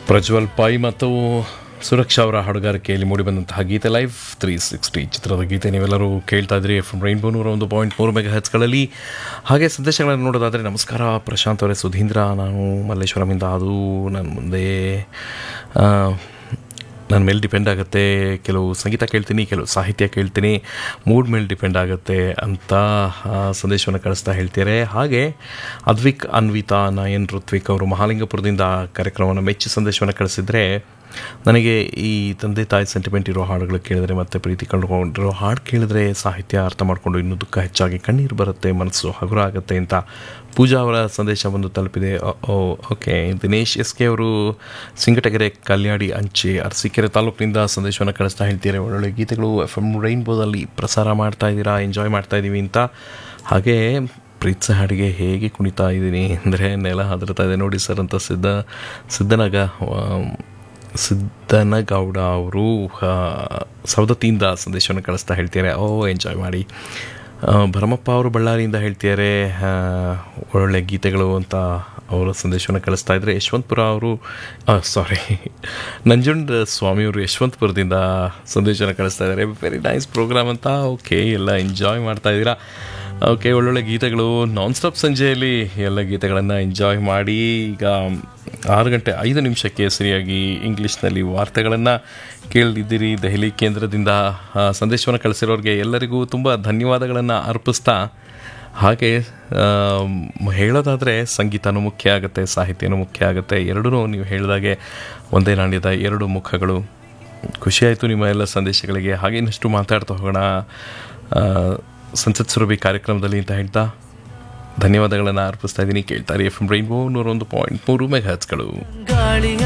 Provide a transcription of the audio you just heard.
Prajwal pi ಮತ್ತು ಸುರಕ್ಷಾ ಅವರ ಹಾಡುಗಾರಿಕೆಯಲ್ಲಿ ಮೂಡಿಬಂದಂತಹ ಗೀತೆ ಲೈವ್ ತ್ರೀ ಸಿಕ್ಸ್ಟಿ ಚಿತ್ರದ ಗೀತೆ ನೀವೆಲ್ಲರೂ ಕೇಳ್ತಾ ಇದ್ರಿ ಎಫ್ ಎಂ ರೈನ್ಬೋ ನೂರ ಒಂದು ಪಾಯಿಂಟ್ ಮೂರು ಮೆಗಾ ಹೆಚ್ಗಳಲ್ಲಿ ಹಾಗೆ ಸಂದೇಶಗಳನ್ನು ನೋಡೋದಾದರೆ ನಮಸ್ಕಾರ ಪ್ರಶಾಂತ್ ಅವರೇ ಸುಧೀಂದ್ರ ನಾನು ಮಲ್ಲೇಶ್ವರಮಿಂದ ಅದು ನನ್ನ ಮುಂದೆ ಆ, ನನ್ನ ಮೇಲೆ ಡಿಪೆಂಡ್ ಆಗುತ್ತೆ ಕೆಲವು ಸಂಗೀತ ಕೇಳ್ತೀನಿ ಕೆಲವು ಸಾಹಿತ್ಯ ಕೇಳ್ತೀನಿ ಮೂಡ್ ಮೇಲೆ ಡಿಪೆಂಡ್ ಆಗುತ್ತೆ ಅಂತ ಆ, ಸಂದೇಶವನ್ನು ಕಳಿಸ್ತಾ ಹೇಳ್ತಾರೆ ಹಾಗೆ ಅದ್ವಿಕ್ ಅನ್ವಿತಾ ನಯನ್ ಋತ್ವಿಕ್ ಅವರು ಮಹಾಲಿಂಗಪುರದಿಂದ ಕಾರ್ಯಕ್ರಮವನ್ನು ಮೆಚ್ಚಿ ಸಂದೇಶವನ್ನು ಕಳಿಸಿದರೆ ನನಗೆ ಈ ತಂದೆ ತಾಯಿ ಸೆಂಟಿಮೆಂಟ್ ಇರೋ ಹಾಡುಗಳು ಕೇಳಿದ್ರೆ ಮತ್ತು ಪ್ರೀತಿ ಕಂಡುಕೊಂಡಿರೋ ಹಾಡು ಕೇಳಿದ್ರೆ ಸಾಹಿತ್ಯ ಅರ್ಥ ಮಾಡಿಕೊಂಡು ಇನ್ನೂ ದುಃಖ ಹೆಚ್ಚಾಗಿ ಕಣ್ಣೀರು ಬರುತ್ತೆ ಮನಸ್ಸು ಹಗುರ ಆಗುತ್ತೆ ಅಂತ ಪೂಜಾ ಅವರ ಸಂದೇಶ ಬಂದು ತಲುಪಿದೆ ಓ ಓಕೆ ದಿನೇಶ್ ಎಸ್ ಕೆ ಅವರು ಸಿಂಗಟಗೆರೆ ಕಲ್ಯಾಡಿ ಅಂಚೆ ಅರಸೀಕೆರೆ ತಾಲೂಕಿನಿಂದ ಸಂದೇಶವನ್ನು ಕಳಿಸ್ತಾ ಹೇಳ್ತೀರಾ ಒಳ್ಳೊಳ್ಳೆ ಗೀತೆಗಳು ಎಫ್ ಎಮ್ ರೈನ್ಬೋದಲ್ಲಿ ಪ್ರಸಾರ ಮಾಡ್ತಾ ಇದ್ದೀರಾ ಎಂಜಾಯ್ ಮಾಡ್ತಾ ಇದ್ದೀವಿ ಅಂತ ಹಾಗೆ ಪ್ರೀತ್ಸ ಹಾಡಿಗೆ ಹೇಗೆ ಕುಣಿತಾ ಇದ್ದೀನಿ ಅಂದರೆ ನೆಲ ಹದರ್ತಾ ಇದೆ ನೋಡಿ ಸರ್ ಅಂತ ಸಿದ್ಧ ಸಿದ್ಧನಾಗ ಸಿದ್ದನಗೌಡ ಅವರು ಆ, ಸವದತ್ತಿಯಿಂದ ಸಂದೇಶವನ್ನು ಕಳಿಸ್ತಾ ಹೇಳ್ತಾರೆ ಓ ಎಂಜಾಯ್ ಮಾಡಿ ಆ, ಭರಮಪ್ಪ ಅವರು ಬಳ್ಳಾರಿಯಿಂದ ಹೇಳ್ತಿದ್ದಾರೆ ಆ, ಒಳ್ಳೊಳ್ಳೆ ಗೀತೆಗಳು ಅಂತ ಅವರು ಸಂದೇಶವನ್ನು ಕಳಿಸ್ತಾ ಇದ್ದಾರೆ ಯಶವಂತಪುರ ಅವರು ಸಾರಿ ನಂಜುಂಡ ಸ್ವಾಮಿಯವರು ಯಶವಂತಪುರದಿಂದ ಸಂದೇಶವನ್ನು ಕಳಿಸ್ತಾ ಇದ್ದಾರೆ ವೆರಿ ನೈಸ್ ಪ್ರೋಗ್ರಾಮ್ ಅಂತ ಓಕೆ ಎಲ್ಲ ಎಂಜಾಯ್ ಮಾಡ್ತಾ ಇದ್ದೀರಾ ಓಕೆ ಒಳ್ಳೊಳ್ಳೆ ಗೀತೆಗಳು ನಾನ್ ಸ್ಟಾಪ್ ಸಂಜೆಯಲ್ಲಿ ಎಲ್ಲ ಗೀತೆಗಳನ್ನು ಎಂಜಾಯ್ ಮಾಡಿ ಈಗ ಆರು ಗಂಟೆ ಐದು ನಿಮಿಷಕ್ಕೆ ಸರಿಯಾಗಿ ಇಂಗ್ಲೀಷ್ನಲ್ಲಿ ವಾರ್ತೆಗಳನ್ನು ಕೇಳಿದ್ದೀರಿ ದೆಹಲಿ ಕೇಂದ್ರದಿಂದ ಆ, ಸಂದೇಶವನ್ನು ಕಳಿಸಿರೋರಿಗೆ ಎಲ್ಲರಿಗೂ ತುಂಬ ಧನ್ಯವಾದಗಳನ್ನು ಅರ್ಪಿಸ್ತಾ ಹಾಗೆ ಆಮ್, ಹೇಳೋದಾದರೆ ಸಂಗೀತನೂ ಮುಖ್ಯ ಆಗುತ್ತೆ ಸಾಹಿತ್ಯನೂ ಮುಖ್ಯ ಆಗುತ್ತೆ ಎರಡೂ ನೀವು ಹೇಳಿದಾಗೆ ಒಂದೇ ನಾಣ್ಯದ ಎರಡು ಮುಖಗಳು ಖುಷಿಯಾಯಿತು ನಿಮ್ಮ ಎಲ್ಲ ಸಂದೇಶಗಳಿಗೆ ಹಾಗೆ ಇನ್ನಷ್ಟು ಮಾತಾಡ್ತಾ ಹೋಗೋಣ ಆ, ಸಂಸತ್ ಸುರಭಿ ಕಾರ್ಯಕ್ರಮದಲ್ಲಿ ಅಂತ ಹೇಳ್ತಾ ಧನ್ಯವಾದಗಳನ್ನು ಅರ್ಪಿಸ್ತಾ ಇದ್ದೀನಿ ಕೇಳ್ತಾರೆ ಎಫ್ ಎಂ ರೈನ್ಬೋ ನೂರೊಂದು ಪಾಯಿಂಟ್ ಮೂರು ಮೆಗಾಹತ್ಗಳು ಗಾಳಿಯ